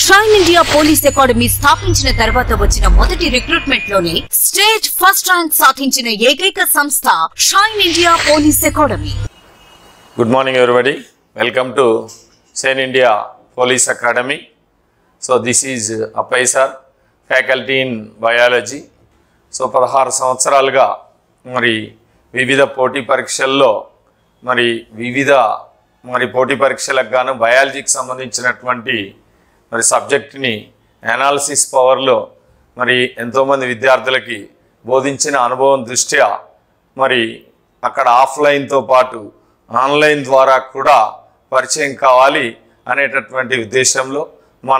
Shine India police academy స్థాపించిన తర్వాత వచ్చిన మొదటి రిక్రూట్మెంట్ లోనే స్టేట్ ఫస్ట్ ర్యాంక్ సాధించిన ఏకైక సంస్థ shine India police academy good morning everybody welcome to shine India police academy so this is అప్పై sir faculty in biology so పదహారు సంవత్సరాలుగా మరి వివిధ పోటీ పరీక్షల్లో మరి వివిధ మరి పోటీ పరీక్షలకు గాను బయాలజీకి సంబంధించినటువంటి మరి సబ్జెక్ట్ని అనాలిసిస్ పవర్లో మరి ఎంతోమంది విద్యార్థులకి బోధించిన అనుభవం దృష్ట్యా మరి అక్కడ ఆఫ్లైన్తో పాటు ఆన్లైన్ ద్వారా కూడా పరిచయం కావాలి అనేటటువంటి ఉద్దేశంలో మన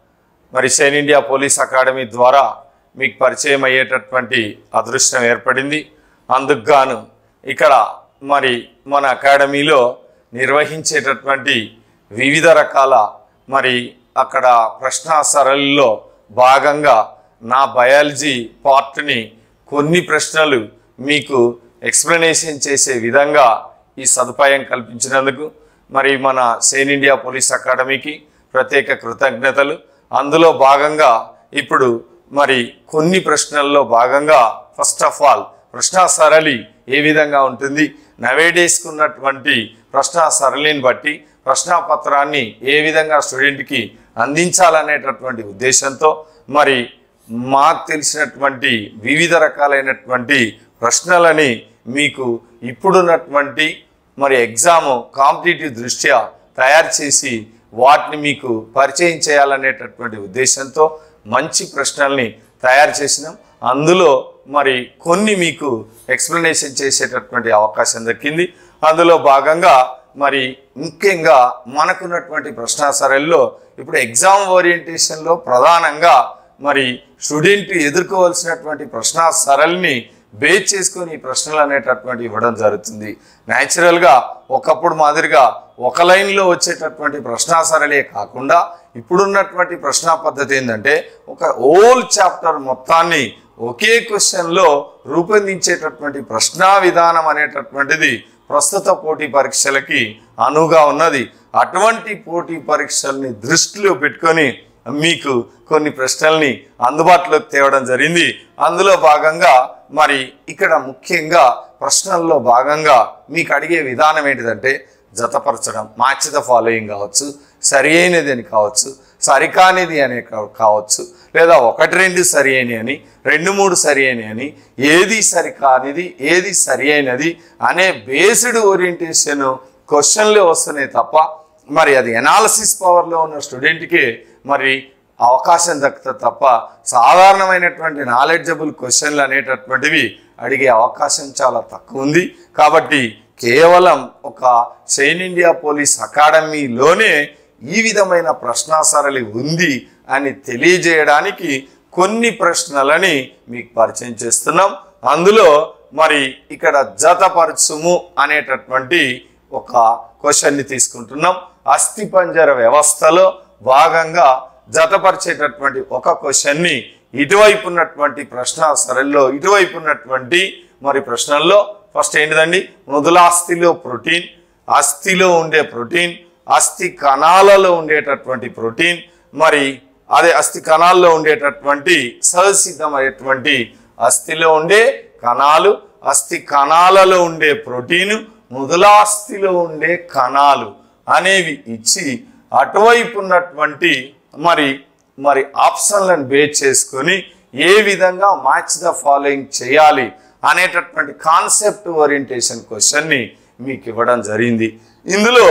మరి షైన్ ఇండియా పోలీస్ అకాడమీ ద్వారా మీకు పరిచయం అయ్యేటటువంటి అదృష్టం ఏర్పడింది అందుకు గాను ఇక్కడ మరి మన అకాడమీలో నిర్వహించేటటువంటి వివిధ రకాల మరి అక్కడ ప్రశ్న సరళిలో భాగంగా నా బయాలజీ పార్ట్ని కొన్ని ప్రశ్నలు మీకు ఎక్స్ప్లెనేషన్ చేసే విధంగా ఈ సదుపాయం కల్పించినందుకు మరి మన సేన్ ఇండియా పోలీస్ అకాడమీకి ప్రత్యేక కృతజ్ఞతలు అందులో భాగంగా ఇప్పుడు మరి కొన్ని ప్రశ్నల్లో భాగంగా ఫస్ట్ ఆఫ్ ఆల్ ప్రశ్న సరళి ఏ విధంగా ఉంటుంది నవేడేస్కి ఉన్నటువంటి ప్రశ్న సరళిని బట్టి ప్రశ్నాపత్రాన్ని ఏ విధంగా స్టూడెంట్కి అందించాలనేటటువంటి ఉద్దేశంతో మరి మాకు తెలిసినటువంటి వివిధ రకాలైనటువంటి ప్రశ్నలని మీకు ఇప్పుడున్నటువంటి మరి ఎగ్జామ్ కాంపిటేటివ్ దృష్ట్యా తయారు చేసి వాటిని మీకు పరిచయం చేయాలనేటటువంటి ఉద్దేశంతో మంచి ప్రశ్నల్ని తయారు చేసినాం అందులో మరి కొన్ని మీకు ఎక్స్ప్లెనేషన్ చేసేటటువంటి అవకాశం దక్కింది అందులో భాగంగా మరి ముఖ్యంగా మనకున్నటువంటి ప్రశ్న సరళిలో ఇప్పుడు ఎగ్జామ్ ఓరియంటేషన్లో ప్రధానంగా మరి స్టూడెంట్ ఎదుర్కోవాల్సినటువంటి ప్రశ్న సరళిని బేస్ చేసుకొని ఈ ప్రశ్నలు అనేటటువంటి ఇవ్వడం జరుగుతుంది న్యాచురల్గా ఒకప్పుడు మాదిరిగా ఒక లైన్లో వచ్చేటటువంటి ప్రశ్న సరళే కాకుండా ఇప్పుడున్నటువంటి ప్రశ్న పద్ధతి ఏంటంటే ఒక ఓల్ చాప్టర్ మొత్తాన్ని ఒకే క్వశ్చన్లో రూపొందించేటటువంటి ప్రశ్నా విధానం అనేటటువంటిది ప్రస్తుత పోటీ పరీక్షలకి అనువుగా ఉన్నది అటువంటి పోటీ పరీక్షల్ని దృష్టిలో పెట్టుకొని మీకు కొన్ని ప్రశ్నల్ని అందుబాటులోకి తేవడం జరిగింది అందులో భాగంగా మరి ఇక్కడ ముఖ్యంగా ప్రశ్నల్లో భాగంగా మీకు అడిగే విధానం ఏంటిదంటే జతపరచడం మ్యాచ్ ద ఫాలోయింగ్ కావచ్చు సరి అయినది అని కావచ్చు సరికానిది అనే కా- కావచ్చు లేదా ఒకటి రెండు సరి అయినవి అని రెండు మూడు సరి అయినవి అని ఏది సరికానిది ఏది సరి అయినది అనే బేస్డ్ ఓరియంటేషన్ క్వశ్చన్లే వస్తున్నాయి తప్ప మరి అది ఎనాలసిస్ పవర్లో ఉన్న స్టూడెంట్కి మరి అవకాశం దక్కుతుంది తప్ప సాధారణమైనటువంటి నాలెడ్జబుల్ క్వశ్చన్లు అనేటటువంటివి అడిగే అవకాశం చాలా తక్కువ ఉంది కాబట్టి కేవలం ఒక షైన్ ఇండియా పోలీస్ అకాడమీలోనే ఈ విధమైన ప్రశ్నా సరళి ఉంది అని తెలియజేయడానికి కొన్ని ప్రశ్నలని మీకు పరిచయం చేస్తున్నాం అందులో మరి ఇక్కడ జతపరచుము అనేటటువంటి ఒక క్వశ్చన్ని తీసుకుంటున్నాం అస్థిపంజర వ్యవస్థలో భాగంగా జతపరిచేటటువంటి ఒక క్వశ్చన్ని ఇటువైపు ఉన్నటువంటి ప్రశ్న సరళిలో ఇటువైపు ఉన్నటువంటి మరి ప్రశ్నల్లో ఫస్ట్ ఏంటిదండి మృదులాస్థిలో ప్రోటీన్ అస్థిలో ఉండే ప్రోటీన్ అస్థి కణాలలో ఉండేటటువంటి ప్రోటీన్ మరి అదే అస్థి కణాల్లో ఉండేటటువంటి సహసిద్ధమైనటువంటి అస్థిలో ఉండే కణాలు అస్థి కణాలలో ఉండే ప్రోటీను మృదులాస్థిలో ఉండే కణాలు అనేవి ఇచ్చి అటువైపు ఉన్నటువంటి మరి మరి ఆప్షన్లను బేస్ చేసుకొని ఏ విధంగా మ్యాచ్ ద ఫాలోయింగ్ చేయాలి అనేటటువంటి కాన్సెప్ట్ ఓరియంటేషన్ క్వశ్చన్ని మీకు ఇవ్వడం జరిగింది ఇందులో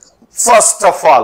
ఫస్ట్ ఆఫ్ ఆల్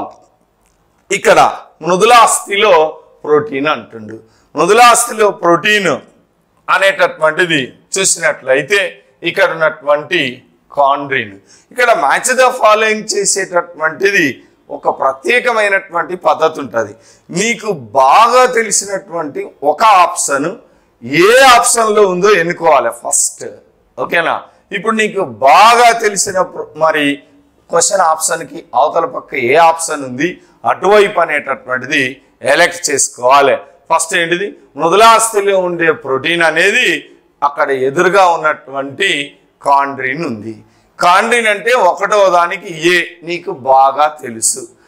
ఇక్కడ మృదులాస్థిలో ప్రోటీన్ అంటుండు మృదులాస్థిలో ప్రోటీన్ అనేటటువంటిది చూసినట్లయితే ఇక్కడ ఉన్నటువంటి కాండ్రిన్ ఇక్కడ మ్యాచ్ ద ఫాలోయింగ్ చేసేటటువంటిది ఒక ప్రత్యేకమైనటువంటి పద్ధతి ఉంటుంది మీకు బాగా తెలిసినటువంటి ఒక ఆప్షన్ ఏ ఆప్షన్లో ఉందో ఎన్నుకోవాలి ఫస్ట్ ఓకేనా ఇప్పుడు నీకు బాగా తెలిసిన ప్ర- మరి క్వశ్చన్ ఆప్షన్కి అవతల పక్క ఏ ఆప్షన్ ఉంది అటువైపు అనేటటువంటిది ఎలెక్ట్ చేసుకోవాలి ఫస్ట్ ఏంటిది మృదులాస్థిలో ఉండే ప్రోటీన్ అనేది అక్కడ ఎదురుగా ఉన్నటువంటి కాండ్రిన్ ఉంది కాండ్రిన్ అంటే ఒకటో దానికి ఏ నీకు బాగా తెలుసు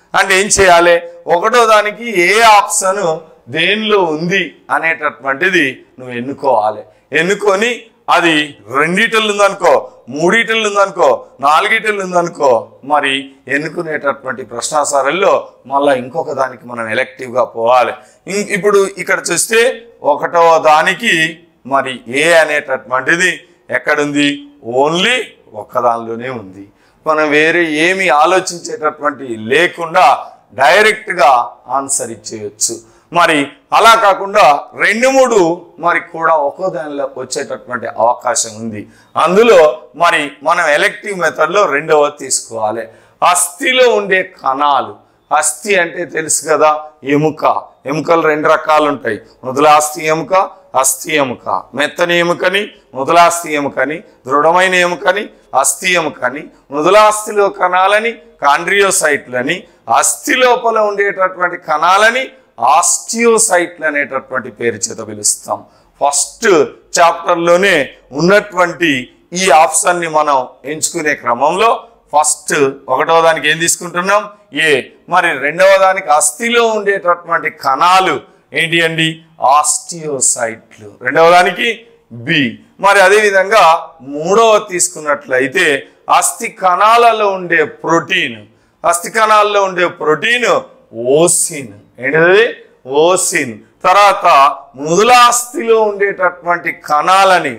అంటే ఏం చేయాలి ఒకటో దానికి ఏ ఆప్షన్ దేనిలో ఉంది అనేటటువంటిది నువ్వు ఎన్నుకోవాలి ఎన్నుకొని అది రెండిటలు ఉందనుకో మూడిటలు ఉందనుకో నాలుగిటలు ఉందనుకో మరి ఎన్నుకునేటటువంటి ప్రశ్నాసారాల్లో మళ్ళీ ఇంకొక దానికి మనం ఎలెక్టివ్గా పోవాలి ఇం- ఇప్పుడు ఇక్కడ చూస్తే ఒకటో దానికి మరి ఏ అనేటటువంటిది ఎక్కడుంది ఓన్లీ ఒక్కదానిలోనే ఉంది మనం వేరే ఏమి ఆలోచించేటటువంటి లేకుండా డైరెక్ట్గా ఆన్సర్ ఇచ్చేయచ్చు మరి అలా కాకుండా రెండు మూడు మరి కూడా ఒక్కో దానిలో వచ్చేటటువంటి అవకాశం ఉంది అందులో మరి మనం ఎలెక్టివ్ మెథడ్లో రెండవ తీసుకోవాలి అస్థిలో ఉండే కణాలు అస్థి అంటే తెలుసు కదా ఎముక ఎముకలు రెండు రకాలు ఉంటాయి మృదులాస్థి ఎముక అస్థి ఎముక మెత్తని ఎముకని మృదులాస్థి ఎముకని దృఢమైన ఎముకని అస్థి ఎముకని మృదులాస్థిలో కణాలని కాండ్రియోసైట్లని అస్థి లోపల ఉండేటటువంటి కణాలని ఆస్టియోసైట్లు అనేటటువంటి పేరు చేత పిలుస్తాం ఫస్ట్ చాప్టర్లోనే ఉన్నటువంటి ఈ ఆప్షన్ని మనం ఎంచుకునే క్రమంలో ఫస్ట్ ఒకటవ దానికి ఏం తీసుకుంటున్నాం ఏ మరి రెండవ దానికి అస్థిలో ఉండేటటువంటి కణాలు ఏంటి అండి ఆస్టియోసైట్లు రెండవ దానికి బి మరి అదేవిధంగా మూడవ తీసుకున్నట్లయితే అస్థి కణాలలో ఉండే ప్రోటీన్ అస్థి కణాల్లో ఉండే ప్రోటీన్ ఓసిన్ ఏంటిది ఓసిన్ తర్వాత మృదులాస్థిలో ఉండేటటువంటి కణాలని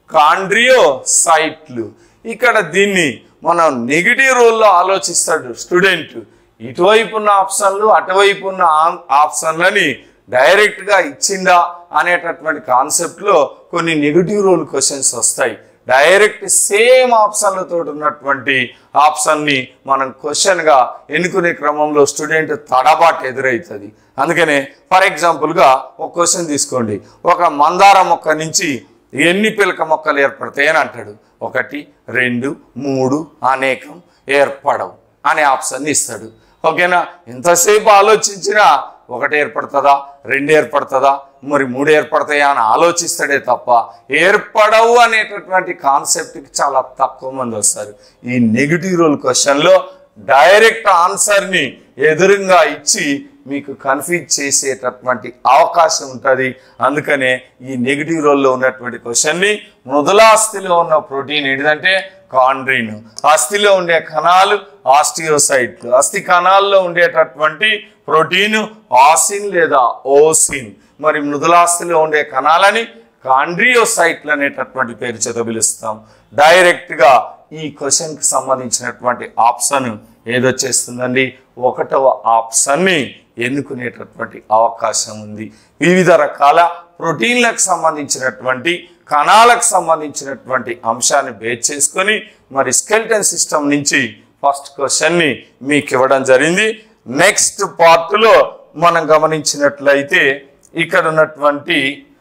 కాండ్రియోసైట్లు ఇక్కడ దీన్ని మనం నెగిటివ్ రోల్లో ఆలోచిస్తాడు స్టూడెంట్ ఇటువైపు ఉన్న ఆప్షన్లు అటువైపు ఉన్న ఆ- ఆప్షన్లని డైరెక్ట్గా ఇచ్చిందా అనేటటువంటి కాన్సెప్ట్లో కొన్ని నెగిటివ్ రోల్ క్వశ్చన్స్ వస్తాయి డైరెక్ట్ సేమ్ ఆప్షన్లతో ఉన్నటువంటి ఆప్షన్ని మనం క్వశ్చన్గా ఎన్నుకునే క్రమంలో స్టూడెంట్ తడబాటు ఎదురవుతుంది అందుకనే ఫర్ ఎగ్జాంపుల్గా ఒక క్వశ్చన్ తీసుకోండి ఒక మందార మొక్క నుంచి ఎన్ని పిలక మొక్కలు ఏర్పడతాయి అని అంటాడు ఒకటి రెండు మూడు అనేకం ఏర్పడవు అనే ఆప్షన్ ఇస్తాడు ఓకేనా ఎంతసేపు ఆలోచించినా ఒకటి ఏర్పడుతుందా రెండు ఏర్పడుతుందా మరి మూడు ఏర్పడతాయా అని ఆలోచిస్తాడే తప్ప ఏర్పడవు అనేటటువంటి కాన్సెప్ట్కి చాలా తక్కువ మంది వస్తారు ఈ నెగిటివ్ రోల్ క్వశ్చన్లో డైరెక్ట్ ఆన్సర్ని ఎదురుగా ఇచ్చి మీకు కన్ఫ్యూజ్ చేసేటటువంటి అవకాశం ఉంటుంది అందుకనే ఈ నెగిటివ్ రోల్లో ఉన్నటువంటి క్వశ్చన్ని మృదులాస్థిలో ఉన్న ప్రోటీన్ ఏంటిదంటే కాండ్రిన్ అస్థిలో ఉండే కణాలు ఆస్టియోసైట్లు అస్థి కణాల్లో ఉండేటటువంటి ప్రోటీన్ ఆసిన్ లేదా ఓసిన్ మరి మృదులాస్థిలో ఉండే కణాలని కాండ్రియోసైట్లు అనేటటువంటి పేరు చేత పిలుస్తాం డైరెక్ట్గా ఈ క్వశ్చన్కి సంబంధించినటువంటి ఆప్షన్ ఏదొచ్చేస్తుందండి ఒకటవ ఆప్షన్ని ఎన్నుకునేటటువంటి అవకాశం ఉంది వివిధ రకాల ప్రోటీన్లకు సంబంధించినటువంటి కణాలకు సంబంధించినటువంటి అంశాన్ని బేస్ చేసుకొని మరి స్కెల్టన్ సిస్టమ్ నుంచి ఫస్ట్ క్వశ్చన్ని మీకు ఇవ్వడం జరిగింది నెక్స్ట్ పార్ట్లో మనం గమనించినట్లయితే ఇక్కడ ఉన్నటువంటి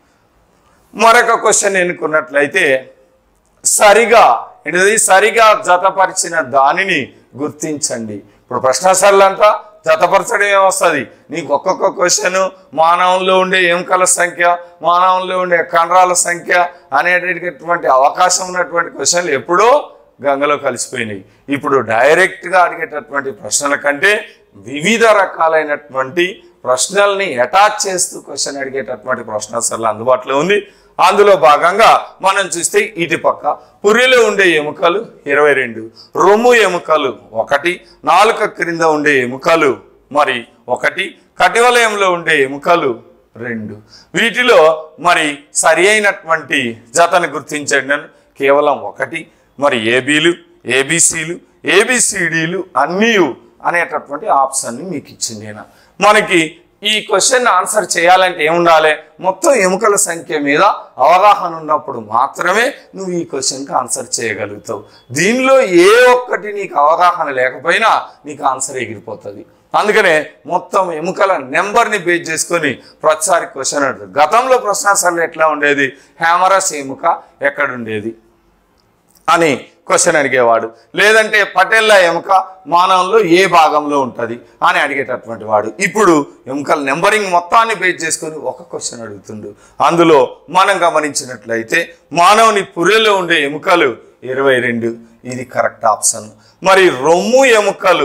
మరొక క్వశ్చన్ ఎన్నుకున్నట్లయితే సరిగా ఏంటిది సరిగా జతపరిచిన దానిని గుర్తించండి ఇప్పుడు ప్రశ్నాశాలంతా జతపరచడం ఏమొస్తుంది నీకు ఒక్కొక్క క్వశ్చన్ మానవంలో ఉండే ఎముకల సంఖ్య మానవంలో ఉండే కండరాల సంఖ్య అనేటటువంటి అవకాశం ఉన్నటువంటి క్వశ్చన్లు ఎప్పుడో గంగలో కలిసిపోయినాయి ఇప్పుడు డైరెక్ట్గా అడిగేటటువంటి ప్రశ్నల కంటే వివిధ రకాలైనటువంటి ప్రశ్నల్ని అటాచ్ చేస్తూ క్వశ్చన్ అడిగేటటువంటి ప్రశ్నాసర్లు అందుబాటులో ఉంది అందులో భాగంగా మనం చూస్తే ఇటు పక్క పుర్రెలో ఉండే ఎముకలు ఇరవై రెండు రొమ్ము ఎముకలు ఒకటి నాలుక క్రింద ఉండే ఎముకలు మరి ఒకటి కటివలయంలో ఉండే ఎముకలు రెండు వీటిలో మరి సరి అయినటువంటి జతను గుర్తించండి అని కేవలం ఒకటి మరి ఏబీలు ఏబిసిలు ఏబిసిడీలు అన్నీ అనేటటువంటి ఆప్షన్ని మీకు ఇచ్చింది ఈయన. మనకి ఈ క్వశ్చన్ ఆన్సర్ చేయాలంటే ఏముండాలి మొత్తం ఎముకల సంఖ్య మీద అవగాహన ఉన్నప్పుడు మాత్రమే నువ్వు ఈ క్వశ్చన్కి ఆన్సర్ చేయగలుగుతావు దీనిలో ఏ ఒక్కటి నీకు అవగాహన లేకపోయినా నీకు ఆన్సర్ ఎగిరిపోతుంది అందుకనే మొత్తం ఎముకల నెంబర్ని బేస్ చేసుకొని ప్రతిసారి క్వశ్చన్ అడుగుతుంది గతంలో ప్రశ్నాసర్లు ఎట్లా ఉండేది హ్యామరస్ ఎముక ఎక్కడ ఉండేది అని క్వశ్చన్ అడిగేవాడు లేదంటే పటేళ్ళ ఎముక మానవంలో ఏ భాగంలో ఉంటుంది అని అడిగేటటువంటి వాడు ఇప్పుడు ఎముకల నెంబరింగ్ మొత్తాన్ని బేస్ చేసుకొని ఒక క్వశ్చన్ అడుగుతుండు అందులో మనం గమనించినట్లయితే మానవుని పుర్రెలో ఉండే ఎముకలు ఇరవై రెండు ఇది కరెక్ట్ ఆప్షన్ మరి రొమ్ము ఎముకలు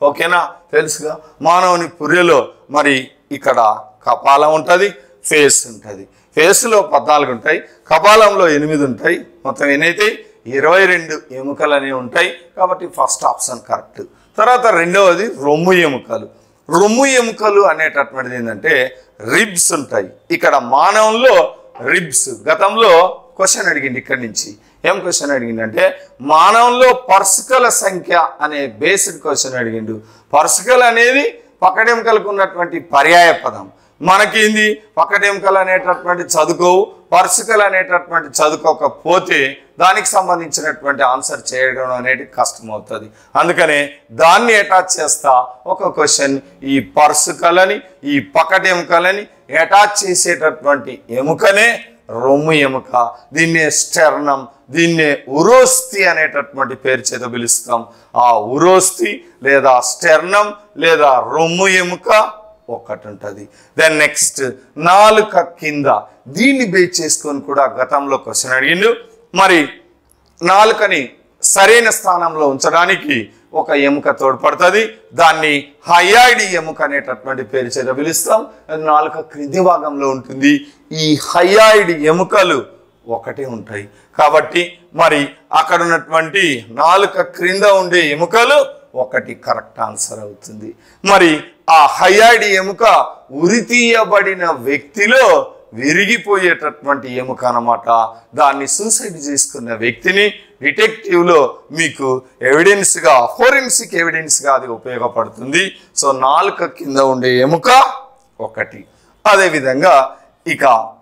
ఓకేనా తెలుసుగా మానవుని పుర్రెలో మరి ఇక్కడ కపాలం ఉంటుంది ఫేస్ ఉంటుంది ఫేస్లో పద్నాలుగు ఉంటాయి కపాలంలో ఎనిమిది ఉంటాయి మొత్తం ఎన్నైతే ఇరవై రెండు ఎముకలు అనేవి ఉంటాయి కాబట్టి ఫస్ట్ ఆప్షన్ కరెక్ట్ తర్వాత రెండవది రొమ్ము ఎముకలు రొమ్ము ఎముకలు అనేటటువంటిది ఏంటంటే రిబ్స్ ఉంటాయి ఇక్కడ మానవంలో రిబ్స్ గతంలో క్వశ్చన్ అడిగింది ఇక్కడి నుంచి ఏం క్వశ్చన్ అడిగిందంటే మానవంలో పర్సుకల సంఖ్య అనే బేసిక్ క్వశ్చన్ అడిగిండు పర్సుకల్ అనేది పక్కడెముకలకు ఉన్నటువంటి పర్యాయ పదం మనకేంది పక్కడెముకలు అనేటటువంటి చదువుకోవు పర్సుకలు అనేటటువంటి చదువుకోకపోతే దానికి సంబంధించినటువంటి ఆన్సర్ చేయడం అనేది కష్టం అవుతుంది అందుకనే దాన్ని అటాచ్ చేస్తా ఒక క్వశ్చన్ ఈ పర్సుకలని ఈ పక్కటెముకలని అటాచ్ చేసేటటువంటి ఎముకనే రొమ్ము ఎముక దీన్నే స్టెర్నం దీన్నే ఉరోస్తి అనేటటువంటి పేరు చేత పిలుస్తాం ఆ ఉరోస్తి లేదా స్టెర్నం లేదా రొమ్ము ఎముక ఒక్కటి ఉంటుంది దెన్ నెక్స్ట్ నాలుక కింద దీన్ని బేస్ చేసుకొని కూడా గతంలో క్వశ్చన్ అడిగిండు మరి నాలుకని సరైన స్థానంలో ఉంచడానికి ఒక ఎముక తోడ్పడుతుంది దాన్ని హయాయిడి ఎముక అనేటటువంటి పేరు చేత పిలుస్తాం అది నాలుక క్రింది భాగంలో ఉంటుంది ఈ హయాయిడి ఎముకలు ఒకటే ఉంటాయి కాబట్టి మరి అక్కడ ఉన్నటువంటి నాలుక క్రింద ఉండే ఎముకలు ఒకటి కరెక్ట్ ఆన్సర్ అవుతుంది మరి ఆ హయాయిడి ఎముక ఉరితీయబడిన వ్యక్తిలో విరిగిపోయేటటువంటి ఎముక అన్నమాట దాన్ని సూసైడ్ చేసుకున్న వ్యక్తిని డిటెక్టివ్లో మీకు ఎవిడెన్స్గా ఫోరెన్సిక్ ఎవిడెన్స్గా అది ఉపయోగపడుతుంది సో నాలుక కింద ఉండే ఎముక ఒకటి అదేవిధంగా ఇక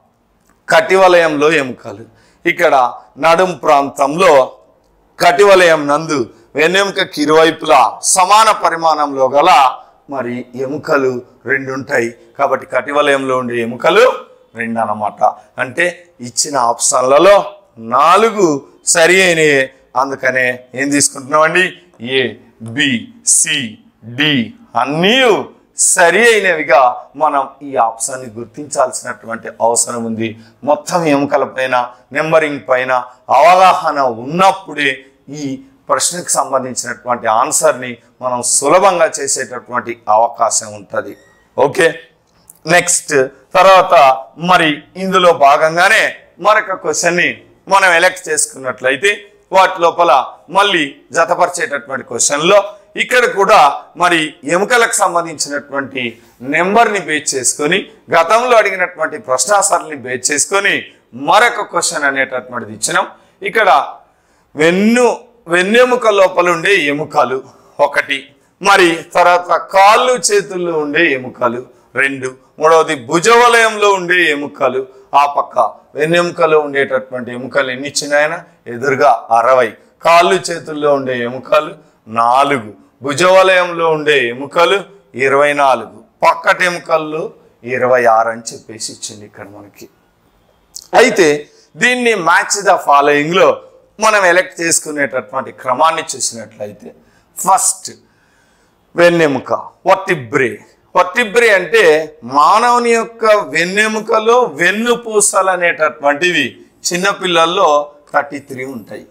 కటివలయంలో ఎముకలు ఇక్కడ నడుం ప్రాంతంలో కటివలయం నందు వెన్నెముకకి ఇరువైపులా సమాన పరిమాణంలో గల మరి ఎముకలు రెండు ఉంటాయి కాబట్టి కటివలయంలో ఉండే ఎముకలు రెండు అన్నమాట అంటే ఇచ్చిన ఆప్షన్లలో నాలుగు సరి అయినవి అందుకనే ఏం తీసుకుంటున్నామండి ఏ బి సి డి అన్నీ సరి అయినవిగా మనం ఈ ఆప్షన్ని గుర్తించాల్సినటువంటి అవసరం ఉంది మొత్తం ఎముకల పైన నెంబరింగ్ పైన అవగాహన ఉన్నప్పుడే ఈ ప్రశ్నకు సంబంధించినటువంటి ఆన్సర్ని మనం సులభంగా చేసేటటువంటి అవకాశం ఉంటుంది ఓకే నెక్స్ట్ తర్వాత మరి ఇందులో భాగంగానే మరొక క్వశ్చన్ని మనం ఎలెక్ట్ చేసుకున్నట్లయితే వాటి లోపల మళ్ళీ జతపరిచేటటువంటి క్వశ్చన్లో ఇక్కడ కూడా మరి ఎముకలకు సంబంధించినటువంటి నెంబర్ని బేస్ చేసుకొని గతంలో అడిగినటువంటి ప్రశ్నాసరల్ని బేస్ చేసుకొని మరొక క్వశ్చన్ అనేటటువంటిది ఇచ్చినాం ఇక్కడ వెన్ను వెన్నెముక లోపల ఉండే ఎముకలు ఒకటి మరి తర్వాత కాళ్ళు చేతుల్లో ఉండే ఎముకలు రెండు మూడవది భుజవలయంలో ఉండే ఎముకలు ఆ పక్క వెన్నెముకలో ఉండేటటువంటి ఎముకలు ఎన్ని ఇచ్చినాయన ఎదురుగా అరవై కాళ్ళు చేతుల్లో ఉండే ఎముకలు నాలుగు భుజవలయంలో ఉండే ఎముకలు ఇరవై నాలుగు పక్కటి ఎముకల్లో ఇరవై ఆరు అని చెప్పేసి ఇచ్చింది ఇక్కడ మనకి అయితే దీన్ని మ్యాచ్ ద ఫాలోయింగ్ లో మనం ఎలెక్ట్ చేసుకునేటటువంటి క్రమాన్ని చూసినట్లయితే ఫస్ట్ వెన్నెముక వర్టిబ్రే వర్టిబ్రే అంటే మానవుని యొక్క వెన్నెముకలో వెన్నుపూసలు అనేటటువంటివి చిన్నపిల్లల్లో థర్టీ త్రీ ఉంటాయి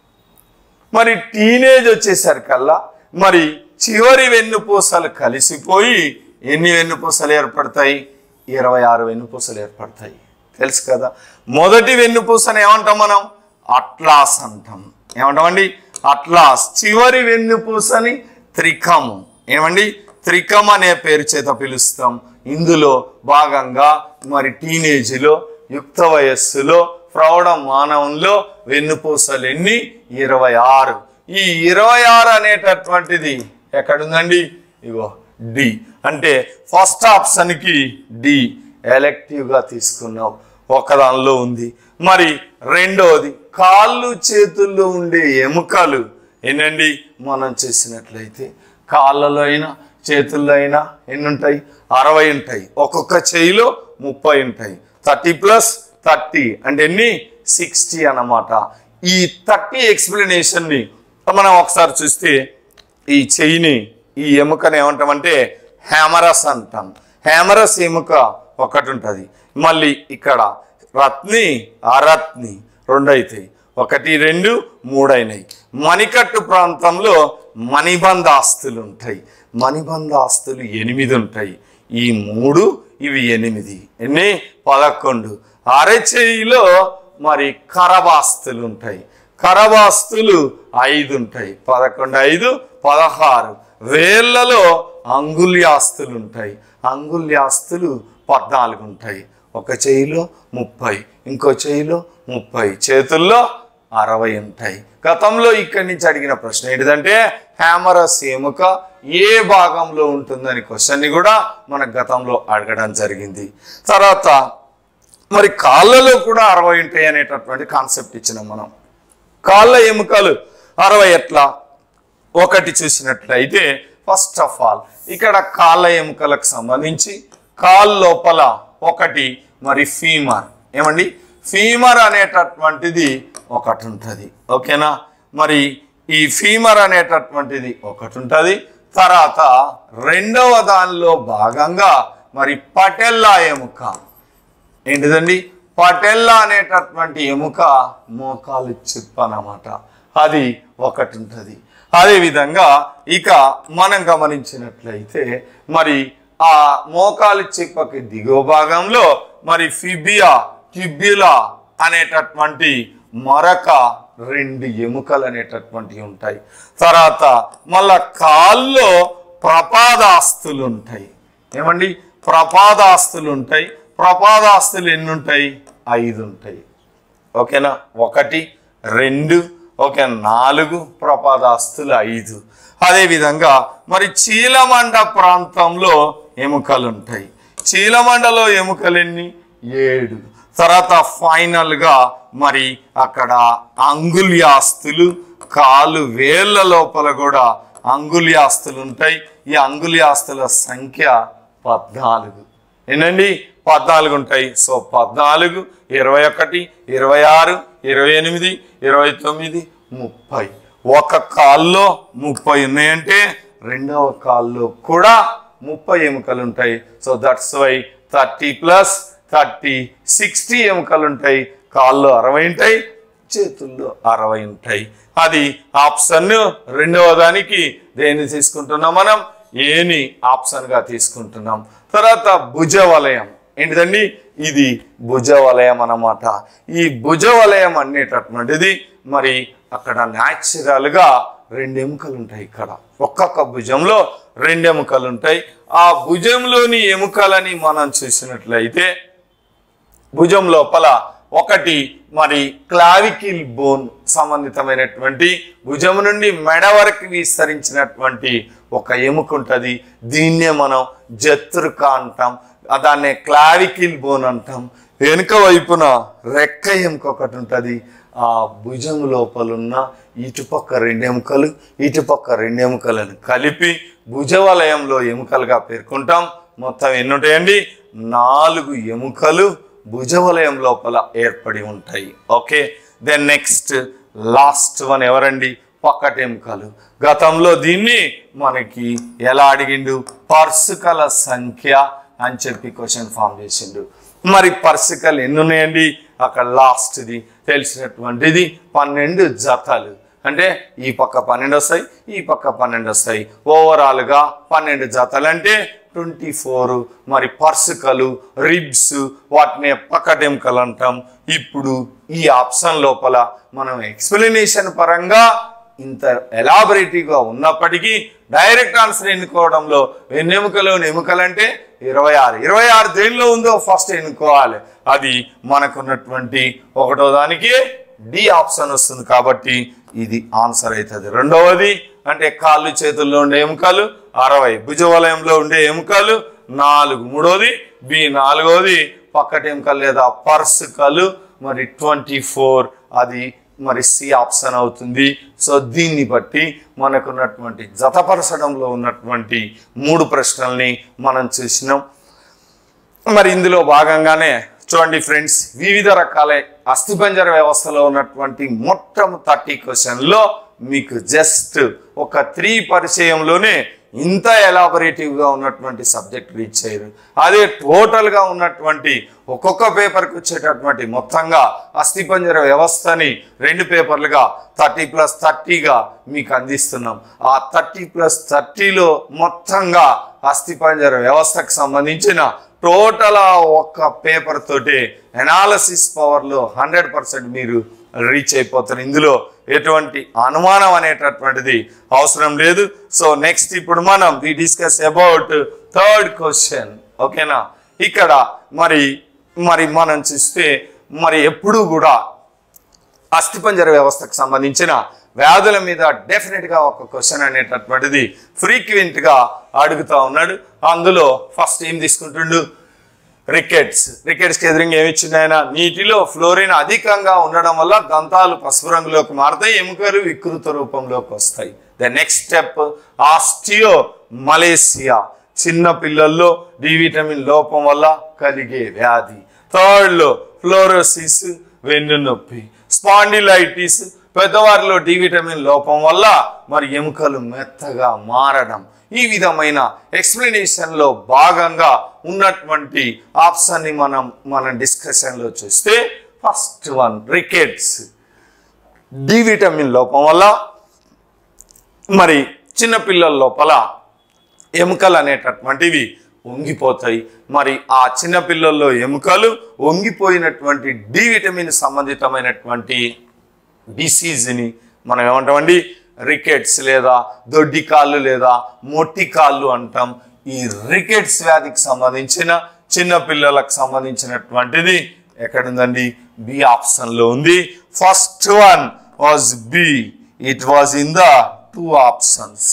మరి టీనేజ్ వచ్చేసరికల్లా మరి చివరి వెన్నుపూసలు కలిసిపోయి ఎన్ని వెన్నుపూసలు ఏర్పడతాయి ఇరవై ఆరు వెన్నుపూసలు ఏర్పడతాయి తెలుసు కదా మొదటి వెన్నుపూసను ఏమంటాం మనం అట్లాస్ అంటాం ఏమంటామండి అట్లాస్ చివరి వెన్నుపూసని త్రికము ఏమండి త్రికం అనే పేరు చేత పిలుస్తాం ఇందులో భాగంగా మరి టీనేజ్లో యుక్త వయస్సులో ప్రౌఢ మానవంలో వెన్నుపూసలు ఎన్ని ఇరవై ఆరు ఈ ఇరవై ఆరు అనేటటువంటిది ఎక్కడుందండి ఇగో డి అంటే ఫస్ట్ ఆప్షన్కి డి ఎలెక్టివ్గా తీసుకున్నాం ఒకదానిలో ఉంది మరి రెండవది కాళ్ళు చేతుల్లో ఉండే ఎముకలు ఏంటండి మనం చేసినట్లయితే కాళ్ళలో అయినా చేతుల్లో అయినా ఎన్ని ఉంటాయి అరవై ఉంటాయి ఒక్కొక్క చేయిలో ముప్పై ఉంటాయి థర్టీ ప్లస్ థర్టీ అంటే ఎన్ని సిక్స్టీ అన్నమాట ఈ థర్టీ ఎక్స్ప్లెనేషన్ని మనం ఒకసారి చూస్తే ఈ చెయ్యిని ఈ ఎముకని ఏమంటామంటే హ్యామరస్ అంటాం హ్యామరస్ ఎముక ఒకటి ఉంటుంది మళ్ళీ ఇక్కడ రత్ని అరత్ని రెండు అవుతాయి ఒకటి రెండు మూడు అయినాయి మణికట్టు ప్రాంతంలో మణిబంధ ఆస్తులు ఉంటాయి మణిబంధ ఆస్తులు ఎనిమిది ఉంటాయి ఈ మూడు ఇవి ఎనిమిది ఎన్ని పదకొండు అరచేయిలో మరి కరబాస్తులు ఉంటాయి కరబాస్తులు ఐదు ఉంటాయి పదకొండు ఐదు పదహారు వేళ్లలో అంగుళ్యాస్తులు ఉంటాయి అంగుళ్యాస్తులు పద్నాలుగు ఉంటాయి ఒక చేయిలో ముప్పై ఇంకో చేయిలో ముప్పై చేతుల్లో అరవై ఉంటాయి గతంలో ఇక్కడి నుంచి అడిగిన ప్రశ్న ఏంటిదంటే హ్యామరస్ ఎముక ఏ భాగంలో ఉంటుందని క్వశ్చన్ని కూడా మన గతంలో అడగడం జరిగింది తర్వాత మరి కాళ్ళలో కూడా అరవై ఉంటాయి అనేటటువంటి కాన్సెప్ట్ ఇచ్చినాం మనం కాళ్ళ ఎముకలు అరవై ఎట్లా ఒకటి చూసినట్లయితే ఫస్ట్ ఆఫ్ ఆల్ ఇక్కడ కాళ్ళ ఎముకలకు సంబంధించి కాల్ లోపల ఒకటి మరి ఫీమర్ ఏమండి ఫీమర్ అనేటటువంటిది ఒకటి ఉంటుంది ఓకేనా మరి ఈ ఫీమర్ అనేటటువంటిది ఒకటి ఉంటుంది తర్వాత రెండవ దానిలో భాగంగా మరి పటెల్లా ఎముక ఏంటిదండి పటెల్లా అనేటటువంటి ఎముక మోకాలు చిప్ప అన్నమాట అది ఒకటి ఉంటుంది అదేవిధంగా ఇక మనం గమనించినట్లయితే మరి ఆ మోకాలు చిప్పకి దిగువ భాగంలో మరి ఫిబియా ట్యుబ్యులా అనేటటువంటి మరొక రెండు ఎముకలు అనేటటువంటివి ఉంటాయి తర్వాత మళ్ళా కాల్లో ప్రపాదాస్తులు ఉంటాయి ఏమండి ప్రపాదాస్తులు ఉంటాయి ప్రపాదాస్తులు ఎన్ని ఉంటాయి ఐదు ఉంటాయి ఓకేనా ఒకటి రెండు ఓకే నాలుగు ప్రపాదాస్తులు ఐదు అదేవిధంగా మరి చీలమండ ప్రాంతంలో ఎముకలు ఉంటాయి చీలమండలో ఎముకలు ఎన్ని ఏడు తర్వాత ఫైనల్గా మరి అక్కడ అంగుళ్యాస్తులు కాలు వేళ్ళ లోపల కూడా అంగుళ్యాస్తులు ఉంటాయి ఈ అంగుళ్యాస్తుల సంఖ్య పద్నాలుగు ఏంటండి పద్నాలుగు ఉంటాయి సో పద్నాలుగు ఇరవై ఒకటి ఇరవై ఆరు ఇరవై ఎనిమిది ఇరవై తొమ్మిది ముప్పై ఒక కాల్లో ముప్పై ఉన్నాయంటే రెండవ కాల్లో కూడా ముప్పై ఎముకలు ఉంటాయి so that's why thirty plus thirty sixty ఎముకలు ఉంటాయి కాళ్ళు అరవై ఉంటాయి చేతుల్లో అరవై ఉంటాయి అది ఆప్షన్ రెండవ దానికి దేన్ని తీసుకుంటున్నాం మనం ఏని ఆప్షన్ గా తీసుకుంటున్నాం తర్వాత భుజ వలయం ఏంటిదండి ఇది భుజ వలయం అన్నమాట ఈ భుజ వలయం అనేటటువంటిది మరి అక్కడ న్యాచురల్ గా రెండు ఎముకలు ఉంటాయి ఇక్కడ ఒక్కొక్క భుజంలో రెండు ఎముకలు ఉంటాయి ఆ భుజంలోని ఎముకలని మనం చూసినట్లయితే భుజం లోపల ఒకటి మరి క్లావికిల్ బోన్ సంబంధితమైనటువంటి భుజం నుండి మెడ వరకు విస్తరించినటువంటి ఒక ఎముక ఉంటుంది దీన్నే మనం జత్రుక అంటాం ఆ దాన్నే క్లావికిల్ బోన్ అంటాం వెనుక వైపున రెక్క ఎముక ఒకటి ఉంటుంది ఆ భుజం లోపలున్న ఇటుపక్క రెండు ఎముకలు ఇటుపక్క రెండు ఎముకలను కలిపి భుజవలయంలో ఎముకలుగా పేర్కొంటాం మొత్తం ఎన్ని ఉంటాయండి నాలుగు ఎముకలు భుజవలయం లోపల ఏర్పడి ఉంటాయి okay then next last one ఎవరండి పక్కటి ఎముకలు గతంలో దీన్ని మనకి ఎలా అడిగిండు పర్సుకల సంఖ్య అని చెప్పి క్వశ్చన్ ఫామ్ చేసిండు మరి పర్సికల్ ఎన్ని ఉన్నాయండి అక్కడ లాస్ట్ది తెలిసినటువంటిది పన్నెండు జతలు అంటే ఈ పక్క పన్నెండు వస్తాయి ఈ పక్క పన్నెండు వస్తాయి ఓవరాల్గా పన్నెండు జతలు అంటే ట్వంటీ ఫోర్ మరి పర్సుకలు రిబ్స్ వాటిని పక్కటెంకలు అంటాం ఇప్పుడు ఈ ఆప్షన్ లోపల మనం ఎక్స్ప్లెనేషన్ పరంగా ఇంత ఎలాబరేటివ్గా ఉన్నప్పటికీ డైరెక్ట్ ఆన్సర్ ఎన్నుకోవడంలో ఎన్ని ఎముకలు ఎముకలు అంటే ఇరవై ఆరు ఇరవై ఆరు దేనిలో ఉందో ఫస్ట్ ఎన్నుకోవాలి అది మనకున్నటువంటి ఒకటో దానికి డి ఆప్షన్ వస్తుంది కాబట్టి ఇది ఆన్సర్ అవుతుంది రెండవది అంటే కాళ్ళు చేతుల్లో ఉండే ఎముకలు అరవై భుజవలయంలో ఉండే ఎముకలు నాలుగు మూడవది బి నాలుగవది పక్కటి ఎముకలు లేదా పర్సుకలు మరి ట్వంటీ ఫోర్ అది మరి సి ఆప్షన్ అవుతుంది సో దీన్ని బట్టి మనకున్నటువంటి జతపరచడంలో ఉన్నటువంటి మూడు ప్రశ్నల్ని మనం చూసినాం మరి ఇందులో భాగంగానే చూడండి ఫ్రెండ్స్ వివిధ రకాల అస్థిపంజర వ్యవస్థలో ఉన్నటువంటి మొత్తం థర్టీ క్వశ్చన్లో మీకు జస్ట్ ఒక త్రీ పరిచయంలోనే ఇంత ఎలాబొరేటివ్గా ఉన్నటువంటి సబ్జెక్ట్ రీచ్ అయ్యారు అదే టోటల్గా ఉన్నటువంటి ఒక్కొక్క పేపర్కి వచ్చేటటువంటి మొత్తంగా అస్థిపంజర వ్యవస్థని రెండు పేపర్లుగా థర్టీ ప్లస్ థర్టీగా మీకు అందిస్తున్నాం ఆ థర్టీ ప్లస్ థర్టీలో మొత్తంగా అస్థిపంజర వ్యవస్థకు సంబంధించిన టోటల్ ఆ ఒక్క పేపర్ తోటి ఎనాలసిస్ పవర్లో హండ్రెడ్ పర్సెంట్ మీరు రీచ్ అయిపోతారు ఇందులో ఎటువంటి అనుమానం అనేటటువంటిది అవసరం లేదు సో నెక్స్ట్ ఇప్పుడు మనం we discuss about third question ఓకేనా ఇక్కడ మరి మరి మనం చూస్తే మరి ఎప్పుడూ కూడా అస్థిపంజర వ్యవస్థకు సంబంధించిన వ్యాధుల మీద డెఫినెట్గా ఒక క్వశ్చన్ అనేటటువంటిది ఫ్రీక్వెంట్గా అడుగుతా ఉన్నాడు అందులో ఫస్ట్ ఏం తీసుకుంటుండు రికెట్స్ రికెట్స్కి ఎదురుగా ఏమి ఇచ్చింది ఆయన నీటిలో ఫ్లోరిన్ అధికంగా ఉండడం వల్ల దంతాలు పసుపు రంగులోకి మారుతాయి ఎముకలు వికృత రూపంలోకి వస్తాయి the next step osteomalacia చిన్న పిల్లల్లో డి విటమిన్ లోపం వల్ల కలిగే వ్యాధి థర్డ్ లో ఫ్లోరోసిస్ వెన్ను నొప్పి స్పాండిలైటిస్ పెద్దవారిలో డి విటమిన్ లోపం వల్ల మరి ఎముకలు మెత్తగా మారడం ఈ విధమైన explanation లో భాగంగా ఉన్నటువంటి ఆప్షన్ని మనం మన డిస్కషన్లో చూస్తే first one rickets D vitamin లోపం వల్ల మరి చిన్నపిల్లల లోపల ఎముకలు అనేటటువంటివి వంగిపోతాయి మరి ఆ చిన్నపిల్లల్లో ఎముకలు వంగిపోయినటువంటి డి విటమిన్ సంబంధితమైనటువంటి డిసీజ్ని మనం ఏమంటామండి రికెట్స్ లేదా దొడ్డి కాళ్ళు లేదా మొట్టి కాళ్ళు అంటాం ఈ రికెట్స్ వ్యాధికి సంబంధించిన చిన్న పిల్లలకు సంబంధించినటువంటిది ఎక్కడుందండి బి ఆప్షన్లో ఉంది first one was B it was in the two options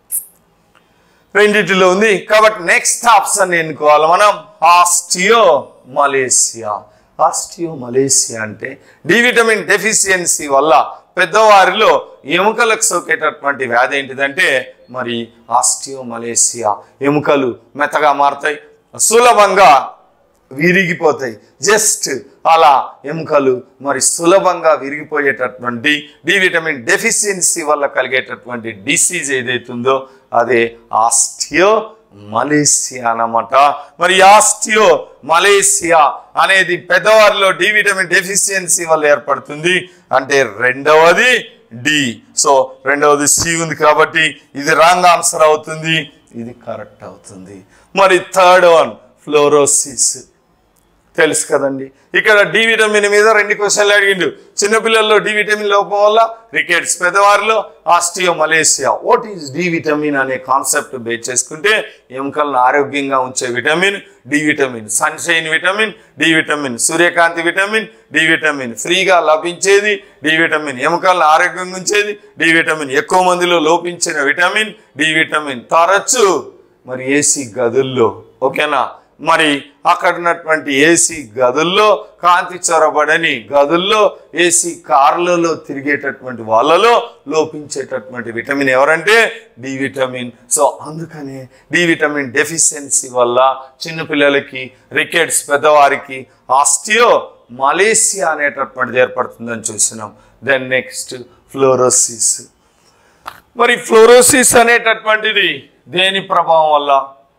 రెండిటిలో ఉంది కాబట్టి నెక్స్ట్ ఆప్షన్ ఎన్నుకోవాలి మనం ఆస్టియో మలేసియా ఆస్టియో మలేసియా అంటే డి విటమిన్ డెఫిషియన్సీ వల్ల పెద్దవారిలో ఎముకలకు సోకేటటువంటి వ్యాధి ఏంటిదంటే మరి ఆస్టియో మలేసియా ఎముకలు మెత్తగా మారుతాయి సులభంగా విరిగిపోతాయి జస్ట్ అలా ఎముకలు మరి సులభంగా విరిగిపోయేటటువంటి డి విటమిన్ డెఫిషియన్సీ వల్ల కలిగేటటువంటి డిసీజ్ ఏదైతుందో అదే ఆస్టియో మలేసియా అన్నమాట మరి ఆస్టియో మలేసియా అనేది పెద్దవారిలో డి విటమిన్ డెఫిషియన్సీ వల్ల ఏర్పడుతుంది అంటే రెండవది డి సో రెండవది సి ఉంది కాబట్టి ఇది రాంగ్ ఆన్సర్ అవుతుంది ఇది కరెక్ట్ అవుతుంది మరి థర్డ్ వన్ ఫ్లోరోసిస్ తెలుసు కదండి ఇక్కడ డి విటమిన్ మీద రెండు క్వశ్చన్లు అడిగిండు చిన్నపిల్లల్లో డి విటమిన్ లోపం వల్ల రికెట్స్ పెద్దవారిలో osteomalacia what is D vitamin అనే కాన్సెప్ట్ బేస్ చేసుకుంటే ఎముకలను ఆరోగ్యంగా ఉంచే vitamin D vitamin sunshine vitamin D vitamin సూర్యకాంతి విటమిన్ డి విటమిన్ ఫ్రీగా లభించేది డి విటమిన్ ఎముకలను ఆరోగ్యంగా ఉంచేది డి విటమిన్ ఎక్కువ మందిలో లోపించిన విటమిన్ డి విటమిన్ తరచు మరి ఏసీ గదుల్లో ఓకేనా మరి అక్కడ ఉన్నటువంటి ఏసీ గదుల్లో కాంతి చొరబడని గదుల్లో ఏసీ కార్లలో తిరిగేటటువంటి వాళ్ళలో లోపించేటటువంటి విటమిన్ ఎవరంటే డి విటమిన్ సో అందుకనే డి విటమిన్ డెఫిషియన్సీ వల్ల చిన్నపిల్లలకి రికెట్స్ పెద్దవారికి ఆస్టియో మలేసియా అనేటటువంటిది ఏర్పడుతుందని చూసినాం దెన్ నెక్స్ట్ ఫ్లోరోసిస్ మరి ఫ్లోరోసిస్ అనేటటువంటిది దేని ప్రభావం వల్ల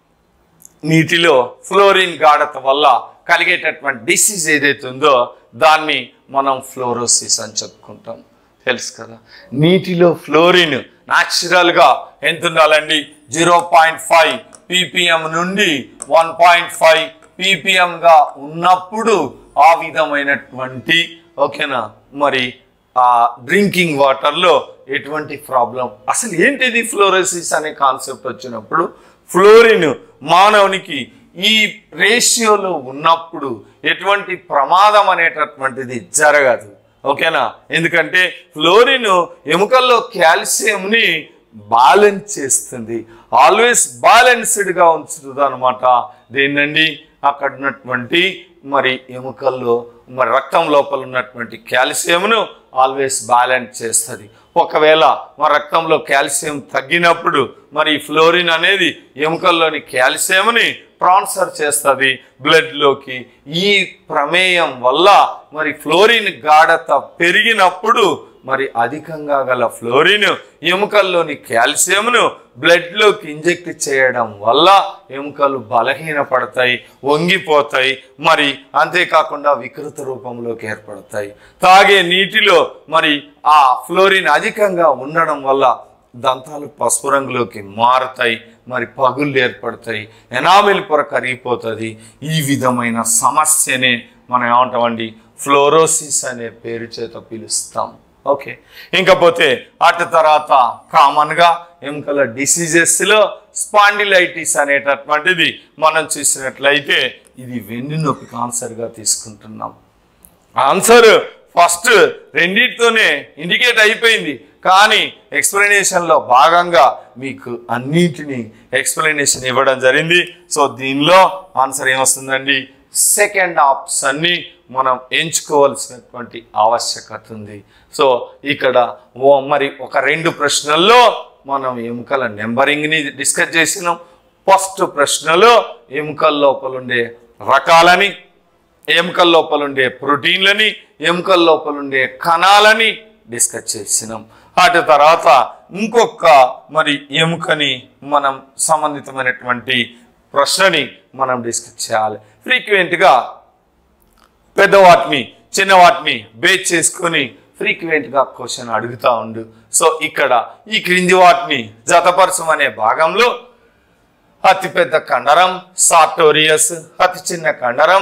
నీటిలో ఫ్లోరిన్ గాఢత వల్ల కలిగేటటువంటి డిసీజ్ ఏదైతే ఉందో దాన్ని మనం ఫ్లోరోసిస్ అని చెప్పుకుంటాం తెలుసు కదా నీటిలో ఫ్లోరిన్ న్యాచురల్గా ఎంత ఉండాలండి జీరో పాయింట్ ఫైవ్ పీపీఎం నుండి వన్ పాయింట్ ఫైవ్ పీపీఎంగా ఉన్నప్పుడు ఆ విధమైనటువంటి ఓకేనా మరి ఆ డ్రింకింగ్ వాటర్లో ఎటువంటి ప్రాబ్లం అసలు ఏంటిది ఫ్లోరోసిస్ అనే కాన్సెప్ట్ వచ్చినప్పుడు ఫ్లోరిన్ మానవునికి ఈ రేషియోలో ఉన్నప్పుడు ఎటువంటి ప్రమాదం అనేటటువంటిది జరగదు ఓకేనా ఎందుకంటే ఫ్లోరిన్ ఎముకల్లో కాల్షియంని బ్యాలెన్స్ చేస్తుంది ఆల్వేస్ బ్యాలెన్స్డ్గా ఉంచుతుంది అనమాట దేన్నండి అక్కడ ఉన్నటువంటి మరి ఎముకల్లో మరి రక్తం లోపల ఉన్నటువంటి కాల్షియంను ఆల్వేస్ బ్యాలెన్స్ చేస్తుంది ఒకవేళ మన రక్తంలో కాల్షియం తగ్గినప్పుడు మరి ఫ్లోరిన్ అనేది ఎముకల్లోని కాల్షియంని ట్రాన్స్ఫర్ చేస్తుంది బ్లడ్లోకి ఈ ప్రమేయం వల్ల మరి ఫ్లోరిన్ గాఢత పెరిగినప్పుడు మరి అధికంగా గల ఫ్లోరిన్ ఎముకల్లోని కాల్షియంను బ్లడ్లోకి ఇంజెక్ట్ చేయడం వల్ల ఎముకలు బలహీనపడతాయి వంగిపోతాయి మరి అంతేకాకుండా వికృత రూపంలోకి ఏర్పడతాయి తాగే నీటిలో మరి ఆ ఫ్లోరిన్ అధికంగా ఉండడం వల్ల దంతాలు పసుపు రంగులోకి మారుతాయి మరి పగుళ్ళు ఏర్పడతాయి ఎనామిల్ పొర కరిగిపోతుంది ఈ విధమైన సమస్యనే మనం ఏమంటామండి ఫ్లోరోసిస్ అనే పేరు చేత పిలుస్తాం ఓకే ఇంకపోతే అటు తర్వాత కామన్గా ఎముకల డిసీజెస్లో స్పాండిలైటిస్ అనేటటువంటిది మనం చూసినట్లయితే ఇది వెన్నునొప్పి కాన్సర్గా తీసుకుంటున్నాం ఆన్సర్ ఫస్ట్ రెండింటితోనే ఇండికేట్ అయిపోయింది కానీ ఎక్స్ప్లెనేషన్లో భాగంగా మీకు అన్నింటినీ ఎక్స్ప్లెనేషన్ ఇవ్వడం జరిగింది సో దీనిలో ఆన్సర్ ఏమొస్తుందండి సెకండ్ ఆప్షన్ని మనం ఎంచుకోవాల్సినటువంటి ఆవశ్యకత ఉంది సో ఇక్కడ ఓ మరి ఒక రెండు ప్రశ్నల్లో మనం ఎముకల నెంబరింగ్ని డిస్కస్ చేసినాం ఫస్ట్ ప్రశ్నలో ఎముకల లోపల ఉండే రకాలని ఎముకల లోపల ఉండే ప్రోటీన్లని ఎముకల లోపల ఉండే కణాలని డిస్కస్ చేసినాం వాటి తర్వాత ఇంకొక మరి ఎముకని మనం సంబంధితమైనటువంటి ప్రశ్నని మనం డిస్కస్ చేయాలి ఫ్రీక్వెంట్గా పెద్ద వాటిని చిన్న వాటిని బేస్ చేసుకొని ఫ్రీక్వెంట్గా క్వశ్చన్ అడుగుతా ఉండు సో ఇక్కడ ఈ క్రింది వాటిని జతపరచం అనే భాగంలో అతి పెద్ద కండరం సార్టోరియస్ అతి చిన్న కండరం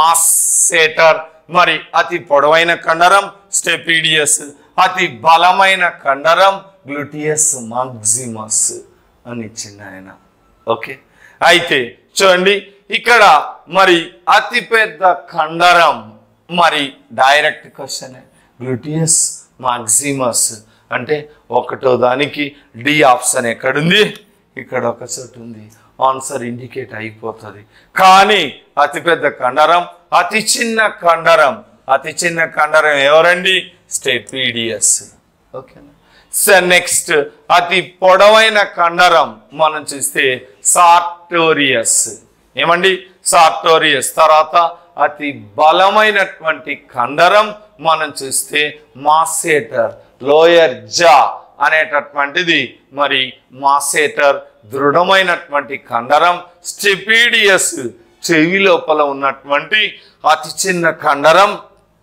మాసేటర్ మరి అతి పొడవైన కండరం స్టెపీడియస్ అతి బలమైన కండరం గ్లూటియస్ మాక్సిమస్ అని ఇచ్చిండు ఆయన ఓకే అయితే చూడండి ఇక్కడ మరి అతి పెద్ద కండరం మరి డైరెక్ట్ క్వశ్చన్ గ్లూటియస్ మాక్సిమస్ అంటే ఒకటో దానికి డి ఆప్షన్ ఎక్కడుంది ఇక్కడ ఒక చోటు ఉంది ఆన్సర్ ఇండికేట్ అయిపోతుంది కానీ అతిపెద్ద కండరం అతి చిన్న కండరం అతి చిన్న కండరం ఎవరండి స్టెపీడియస్ ఓకేనా సో నెక్స్ట్ అతి పొడవైన కండరం మనం చూస్తే సార్టోరియస్ ఏమండి సార్టోరియస్ తర్వాత అతి బలమైనటువంటి కండరం మనం చూస్తే మాసేటర్ లోయర్ జా అనేటటువంటిది మరి మాసేటర్ దృఢమైనటువంటి కండరం స్టెపీడియస్ చెవి లోపల ఉన్నటువంటి అతి చిన్న కండరం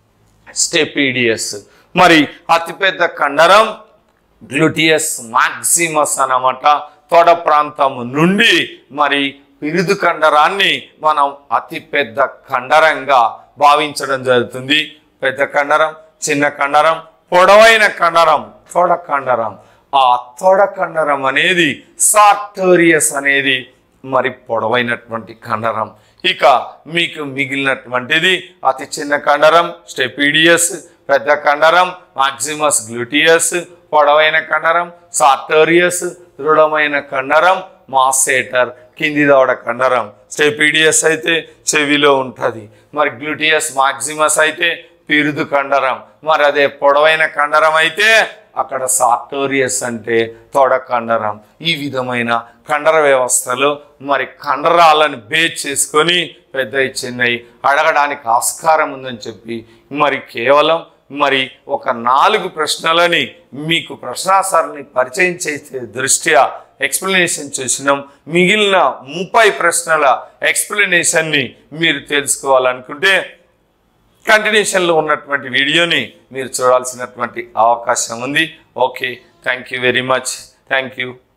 స్టెపీడియస్ మరి అతిపెద్ద కండరం గ్లూటియస్ మాక్సిమస్ అన్నమాట తొడ ప్రాంతము నుండి మరి పిరుదు కండరాన్ని మనం అతి పెద్ద కండరంగా భావించడం జరుగుతుంది పెద్ద కండరం చిన్న కండరం పొడవైన కండరం తొడ కండరం ఆ తొడ కండరం అనేది సార్టోరియస్ అనేది మరి పొడవైనటువంటి కండరం ఇక మీకు మిగిలినటువంటిది అతి చిన్న కండరం స్టెపీడియస్ పెద్ద కండరం మాక్సిమస్ గ్లూటియస్ పొడవైన కండరం సార్టోరియస్ దృఢమైన కండరం మాసేటర్ కింది దవడ కండరం స్టెపీడియస్ అయితే చెవిలో ఉంటుంది మరి గ్లూటియస్ మాక్సిమస్ అయితే పిరుదు కండరం మరి అదే పొడవైన కండరం అయితే అక్కడ సార్టోరియస్ అంటే తొడ కండరం ఈ విధమైన కండర వ్యవస్థలో మరి కండరాలను బేస్ చేసుకొని పెద్దవి చిన్నవి అడగడానికి ఆస్కారం ఉందని చెప్పి మరి కేవలం మరి ఒక నాలుగు ప్రశ్నలని మీకు ప్రశ్నాసారాన్ని పరిచయం చేసే దృష్ట్యా ఎక్స్ప్లెనేషన్ చేసినాం మిగిలిన ముప్పై ప్రశ్నల ఎక్స్ప్లెనేషన్ని మీరు తెలుసుకోవాలనుకుంటే కంటిన్యూషన్లో ఉన్నటువంటి వీడియోని మీరు చూడాల్సినటువంటి అవకాశం ఉంది okay thank you very much thank you